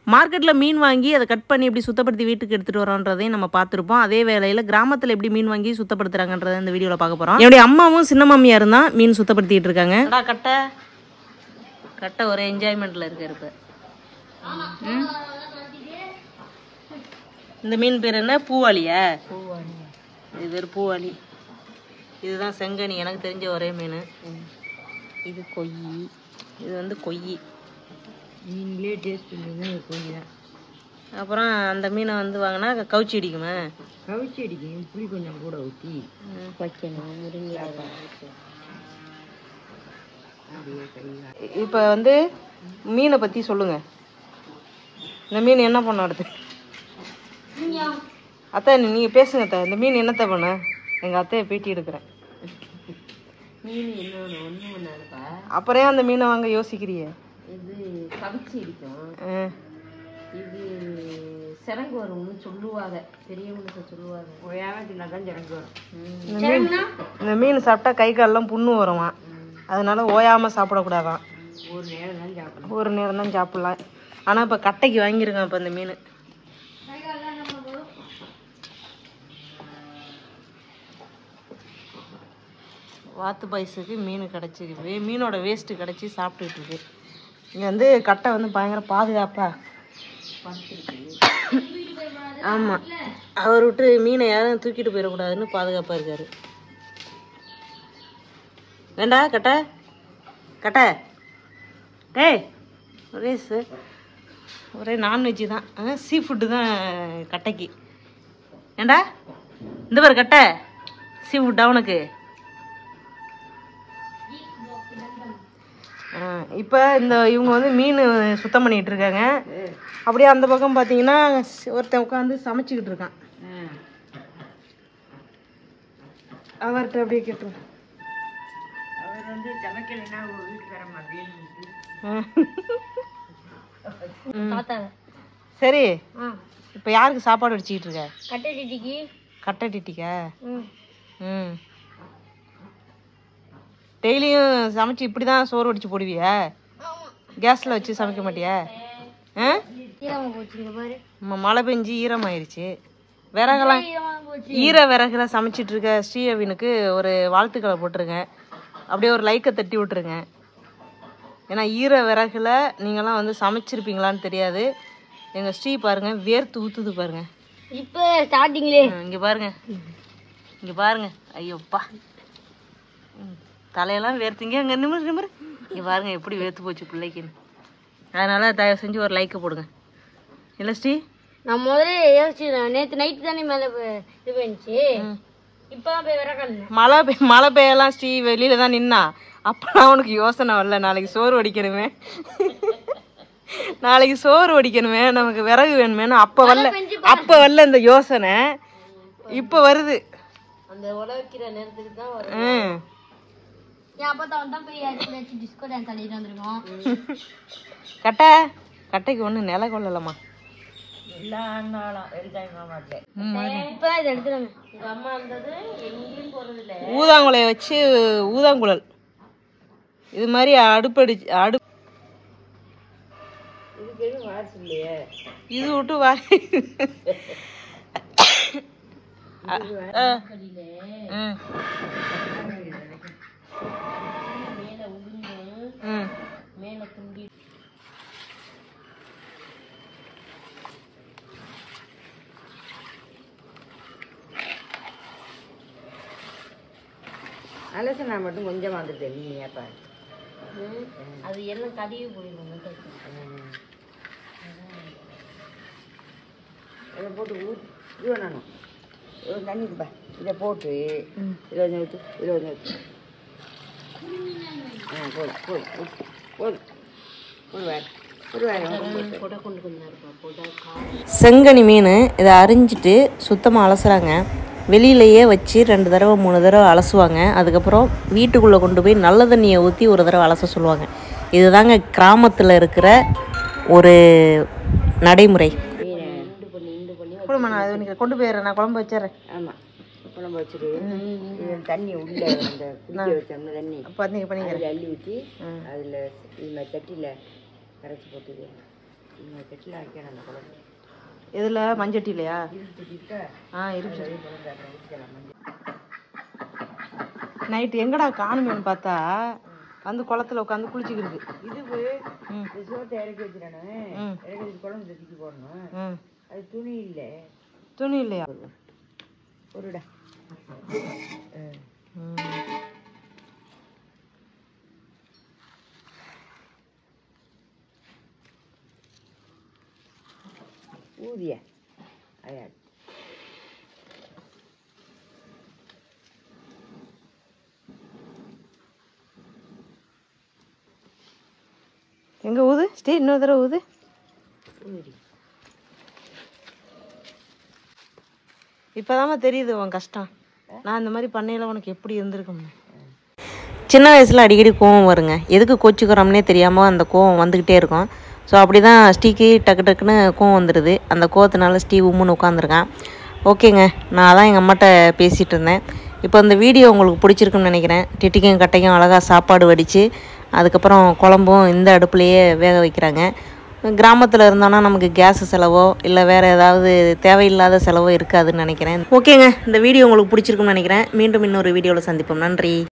மார்க்கெட்டில் மீன் வாங்கி அதை கட் பண்ணி எப்படி சுத்தப்படுத்தி வீட்டுக்கு எடுத்துகிட்டு வரோன்றதையும் நம்ம பார்த்துருப்போம் அதே வேளையில் கிராமத்தில் எப்படி மீன் வாங்கி சுத்தப்படுத்துறாங்கன்றதை இந்த வீடியோவில் பார்க்க போகிறோம் என்னுடைய அம்மாவும் சின்ன மாமியாரும் தான் மீன் சுத்தப்படுத்திட்டு இருக்காங்க கட்டை கட்டை ஒரு என்ஜாய்மெண்ட்டில் இருக்காரு இப்போ ம்? இந்த மீன் பேர் என்ன பூவாளியா இது பேர் பூவாளி இதுதான் செங்கனி எனக்கு தெரிஞ்ச ஒரே மீன் இது கொய்யி இது வந்து கொய்யி மீன்லேயே டேஸ்ட் இல்லைன்னா கொஞ்சம் தான் அப்புறம் அந்த மீனை வந்து வாங்கினா கவுச்சி அடிக்குமா கவிச்சி அடிக்கும் புளி கொஞ்சம் கூட ஊற்றி வைக்கணும் முருங்கை இப்போ வந்து மீனை பற்றி சொல்லுங்க இந்த மீன் என்ன பண்ண அடுத்து அத்தை நீங்கள் பேசுங்க அத்தை இந்த மீன் என்னத்தை பண்ண எங்கள் அத்தையை பேட்டி எடுக்கிறேன் மீன் என்னன்னு ஒன்று ஒன்றாருப்பா அப்புறம் ஏன் அந்த மீனை வாங்க யோசிக்கிறிய இது கவிச்சி அடிக்கும் ஆ. இது சிறங்கு வரும்னு சொல்லுவாங்க பெரியவங்களுக்கு சொல்லுவாங்க ஓயாமத்தினா தான் சிறங்கு வரும் இந்த மீன் இந்த மீன் சாப்பிட்டா கை காலெல்லாம் புண்ணு வருமா அதனால ஓயாமல் சாப்பிடக்கூடாதான் ஒரு நேரம் தான் சாப்பிடணும் ஒரு நேரம் தான் சாப்பிடலாம் ஆனால் இப்போ கட்டைக்கு வாங்கியிருக்கேன் இப்போ இந்த மீன் வாத்து பாய்ஸுக்கு மீன் கிடச்சிருக்கு வே மீனோட வேஸ்ட்டு கிடச்சி சாப்பிட்டுட்டு இருக்கு இங்கே வந்து கட்டை வந்து பயங்கர பாதுகாப்பா ஆமாம் அவர் விட்டு மீனை யாரும் தூக்கிட்டு போயிடக்கூடாதுன்னு பாதுகாப்பாக இருக்காரு வேண்டா கட்டை கட்டை டேய் ஒரே ச- ஒரே நான்வெஜ்ஜு தான் சீ ஃபுட்டு தான் கட்டைக்கு ஏண்டா இந்த பாரு கட்டை சீ ஃபுட்டா உனக்கு இப்போ இந்த இவங்க வந்து மீன் சுத்தம் பண்ணிட்டு இருக்காங்க அப்படியே அந்த பக்கம் பார்த்தீங்கன்னா ஒருத்தன் உட்காந்து சமைச்சிக்கிட்டு இருக்கான் அவர்கிட்ட அப்படியே கேட்டுருவோம் அவர் வந்து சமைக்கலைன்னா ஒரு வீட்டுக்கார மாதிரி ம். சரி இப்போ யாருக்கு சாப்பாடு வச்சுக்கிட்டு இருக்க கட்டை டிட்டிக்கு கட்டை டிட்டிக்கா ம் டெய்லியும் சமைச்சு இப்படி தான் சோறு வடிச்சு போடுவியா கேஸில் வச்சு சமைக்க மாட்டியா ஆ பாரு ம- மழை பெஞ்சு ஈரமாயிருச்சு விறகெல்லாம் ஈர விறகுல சமைச்சிட்டு இருக்க ஸ்ரீஅவினுக்கு ஒரு வாழ்த்துக்களை போட்டுருங்க அப்படியே ஒரு லைக்கை தட்டி விட்டுருங்க ஏன்னா ஈர விறகுல நீங்களாம் வந்து சமைச்சிருப்பீங்களான்னு தெரியாது எங்கள் ஸ்ரீ பாருங்க வேர்த்து ஊத்துது பாருங்க இப்போ ஸ்டார்டிங்லே ம், இங்க பாருங்க இங்க பாருங்க ஐயோப்பா ம், தலையெல்லாம் வேர்த்துங்க அங்க நிமிரு நிமிரு இங்க பாருங்க எப்படி வேர்த்து போச்சு பிள்ளைக்குன்னு அதனால தயவு செஞ்சு ஒரு லைக்கை போடுங்க இல்லை ஸ்ரீ நான் முதல்ல யோசிச்சிருந்தேன் நேற்று நைட்டு தானே மேலே இது போயிடுச்சு ம். இப்போ தான் போய் விறக்கல மழை பெய் மழை பெய்யலாம் ஸ்ரீ வெளியில தான் நின்னா அப்பலாம் அவனுக்கு யோசனை வரல நாளைக்கு சோறு வடிக்கணுமே நாளைக்கு சோறு வடிக்கணுமே நமக்கு விறகு வேணுமேனு அப்ப வரல அப்ப வரல இந்த யோசனை இப்ப வருது அந்த உட வைக்கிற நேரத்துக்கு தான் வரும் ம். என் அப்பா தான் தான் போய் அடிச்சு வச்சு டிஸ்கோ டான்ஸ் ஆடிட்டு வந்திருக்கோம் கட்டை கட்டைக்கு ஒண்ணு நில கொள்ளலாமா எல்லாம் நாளும் வெறுக்காய் மாமாட்டேன் ம். இப்போ இதை எடுத்துருங்க எங்கள் அம்மா இருந்தது எங்கேயும் போகிறது இல்லை ஊதாங்குலைய வச்சு ஊதாங்குழல் இது மாதிரி அடுப்படி அடு இதுக்கு எதுவும் வாட்ஸ் இல்லையே இது விட்டு வா ஆ. ம். மேலே உளுந்து ம். மேலே துண்டி அலசனா மட்டும் கொஞ்சம் வந்துட்டு நீ ஏப்பா அது எல்லாம் கழுவி போயிடும் இதை போட்டு ஊற்றி இது வேணும் ஒரு தண்ணி இருக்குப்பா இதை போட்டு இதில் கொஞ்சம் ஊற்று இதில் கொஞ்சம் ஊற்று ஆ போதும் போதும் ஊத்து. போதும் போடு வேறு ஒரு வேறு போட கொண்டு கொஞ்சம் இருப்பா போட்டா செங்கனி மீன் இதை அரிஞ்சிட்டு சுத்தமாக அலசுறாங்க வெளியிலையே வச்சு ரெண்டு தடவை மூணு தடவை அலசுவாங்க அதுக்கப்புறம் வீட்டுக்குள்ளே கொண்டு போய் நல்ல தண்ணியை ஊற்றி ஒரு தடவை அலச சொல்லுவாங்க இதுதாங்க கிராமத்தில் இருக்கிற ஒரு நடைமுறை இண்டு பண்ணி இண்டு பண்ணி கொடுமா நான் அது நீங்கள் கொண்டு போயிடுறேன் நான் குழம்பு வச்சிடுறேன் ஆமாம் குழம்பு வச்சுட்டு இது தண்ணி உள்ள அந்த குடிக்க வச்சோம்னா தண்ணி பண்ணிங்க பண்ணிங்க அதில் அள்ளி ஊற்றி அதில் இது மாதிரி சட்டியில் கரைச்சி போட்டுது இங்கே கெட்டில் வைக்கணும் அந்த குழம்பு இதில் மஞ்சட்டிலையா இருக்க ஆ இருக்கு நைட்டு எங்கடா காணுமேன்னு பார்த்தா வந்து குளத்துல உட்காந்து குளிச்சுக்கிருக்கு இது ம் இந்த சோத்தை இறக்கி வச்சிடணும் ம். இறக்கி வச்சு குழம்பு தூக்கி போடணும் ம் அது துணி இல்லை துணி இல்லையா ஒருடா ம். ஊதிய அயா எங்க ஊது ஸ்டே இன்னொரு தடவை ஊது ஊதி இப்போதாம்மா தெரியுது உன் கஷ்டம் நான் இந்த மாதிரி பண்ணையில் உனக்கு எப்படி இருந்திருக்கும் சின்ன வயசில் அடிக்கடி கோவம் வருங்க எதுக்கு கோச்சிக்கிறோம்னே தெரியாமல் அந்த கோவம் வந்துக்கிட்டே இருக்கும் ஸோ அப்படி தான் ஸ்டீக்கு டக்கு டக்குன்னு கோவம் வந்துடுது அந்த கோவத்தினால ஸ்டீ உம்முன்னு உட்காந்துருக்கான் ஓகேங்க நான் அதான் எங்கள் அம்மாட்ட பேசிகிட்டு இருந்தேன் இப்போ இந்த வீடியோ உங்களுக்கு பிடிச்சிருக்குன்னு நினைக்கிறேன் டிட்டிக்கும் கட்டைக்கும் அழகாக சாப்பாடு வடித்து அதுக்கப்புறம் குழம்பும் இந்த அடுப்புலையே வேக வைக்கிறாங்க கிராமத்தில் இருந்தோன்னா நமக்கு கேஸ் செலவோ இல்லை வேறு ஏதாவது தேவையில்லாத செலவோ இருக்காதுன்னு நினைக்கிறேன் ஓகேங்க இந்த வீடியோ உங்களுக்கு பிடிச்சிருக்குன்னு நினைக்கிறேன் மீண்டும் இன்னொரு வீடியோவில் சந்திப்போம் நன்றி